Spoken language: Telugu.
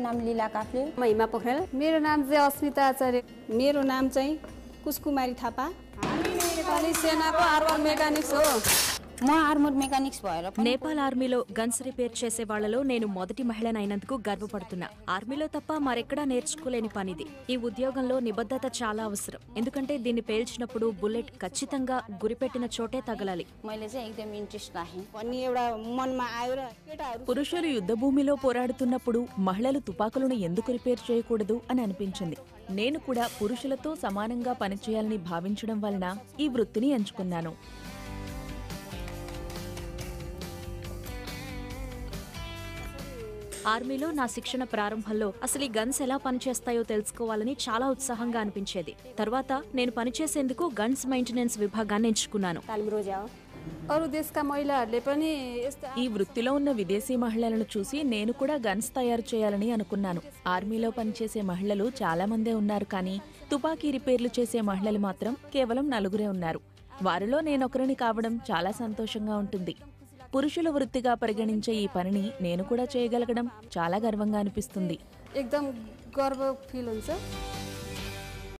नाम लीला काफ्ले म हिमा पोखरेल मेरो नाम चाहिँ अस्मिता आचार्य मेरो नाम चाहिँ कुसकुमारी थापा नेपाली सेनाको आर्मर मेकानिक्स हो म आर्मर मेकानिक्स भएर पनि నేపాల్ ఆర్మీలో గన్స్ రిపేర్ చేసే వాళ్లలో నేను మొదటి మహిళనైనందుకు గర్వపడుతున్నా ఆర్మీలో తప్ప మరెక్కడా నేర్చుకోలేని పనిది ఈ ఉద్యోగంలో నిబద్ధత చాలా అవసరం ఎందుకంటే దీన్ని పేల్చినప్పుడు బుల్లెట్ ఖచ్చితంగా గురిపెట్టిన చోటే తగలాలి मैले चाहिँ एकदम इन्ट्रेस्ट राखेँ भन्ने एउटा मनमा आयो र केटाहरू పురుషులు యుద్ధభూమిలో పోరాడుతున్నప్పుడు మహిళలు తుపాకులను ఎందుకు రిపేర్ చేయకూడదు అని అనిపించింది నేను కూడా పురుషులతో సమానంగా పనిచేయాలని భావించడం వలన ఈ వృత్తిని ఎంచుకున్నాను ఆర్మీలో నా శిక్షణ ప్రారంభంలో అసలు ఈ గన్స్ ఎలా పనిచేస్తాయో తెలుసుకోవాలని చాలా ఉత్సాహంగా అనిపించేది తర్వాత నేను పనిచేసేందుకు గన్స్ మెయింటెనెన్స్ విభాగాన్ని ఎంచుకున్నాను तालिम रोज्या हो अरू देशका महिलाहरूले पनि यस्तो ఈ వృత్తిలో ఉన్న విదేశీ మహిళలను చూసి నేను కూడా గన్స్ తయారు చేయాలని అనుకున్నాను ఆర్మీలో పనిచేసే మహిళలు చాలా మందే ఉన్నారు కానీ తుపాకీ రిపేర్లు చేసే మహిళలు మాత్రం కేవలం నలుగురే ఉన్నారు వారిలో నేనొకరిని కావడం చాలా సంతోషంగా ఉంటుంది పురుషుల వృత్తిగా పరిగణించే ఈ పనిని నేను కూడా చేయగలగడం చాలా గర్వంగా అనిపిస్తుంది एकदम गर्व फिल हुन्छ